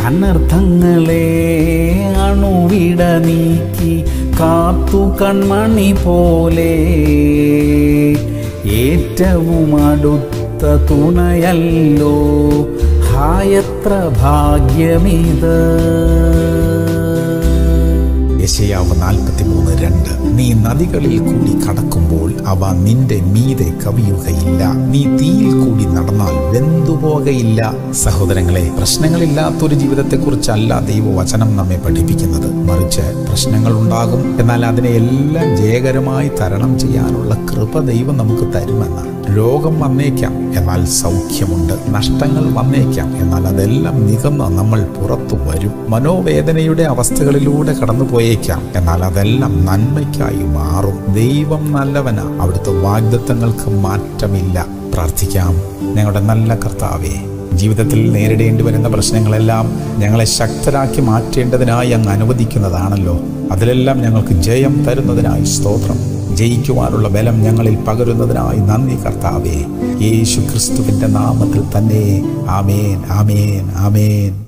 അനർത്ഥങ്ങളെ അണുവിട നീക്കി കാത്തു കൺമണി പോലെ ഏറ്റവും അടുത്ത തുണയല്ലോ ഹായത്ര ഭാഗ്യമിത് യശയാവ് നാൽപ്പത്തി മൂന്ന് രണ്ട് നീ നദികളിൽ കൂടി കടക്കുമ്പോൾ അവ നിന്റെ മീതെ കവിയുകയില്ല നീ തീയിൽ കൂടി നടന്നാൽ വെന്തുപോകയില്ല സഹോദരങ്ങളെ പ്രശ്നങ്ങളില്ലാത്തൊരു ജീവിതത്തെക്കുറിച്ചല്ല ദൈവവചനം നമ്മെ പഠിപ്പിക്കുന്നത് മറിച്ച് പ്രശ്നങ്ങൾ ഉണ്ടാകും എന്നാൽ അതിനെ എല്ലാം ജയകരമായി തരണം ചെയ്യാനുള്ള കൃപ ദൈവം നമുക്ക് തരുമെന്നാണ് രോഗം വന്നേക്കാം എന്നാൽ സൗഖ്യമുണ്ട് നഷ്ടങ്ങൾ വന്നേക്കാം എന്നാൽ അതെല്ലാം നികന്ന് നമ്മൾ പുറത്തു വരും മനോവേദനയുടെ അവസ്ഥകളിലൂടെ കടന്നു പോയേക്കാം എന്നാൽ അതെല്ലാം നന്മയ്ക്കായി മാറും ദൈവം നല്ലവന അവിടുത്തെ വാഗ്ദത്തങ്ങൾക്ക് മാറ്റമില്ല പ്രാർത്ഥിക്കാം ഞങ്ങളുടെ നല്ല കർത്താവേ ജീവിതത്തിൽ നേരിടേണ്ടി വരുന്ന പ്രശ്നങ്ങളെല്ലാം ഞങ്ങളെ ശക്തരാക്കി മാറ്റേണ്ടതിനായി അങ്ങ് അനുവദിക്കുന്നതാണല്ലോ അതിലെല്ലാം ഞങ്ങൾക്ക് ജയം തരുന്നതിനായി സ്തോത്രം ജയിക്കുവാനുള്ള ബലം ഞങ്ങളിൽ പകരുന്നതിനായി നന്ദി കർത്താവേ യേശു ക്രിസ്തുവിന്റെ നാമത്തിൽ തന്നെ ആമേൻ ആമേൻ ആമേൻ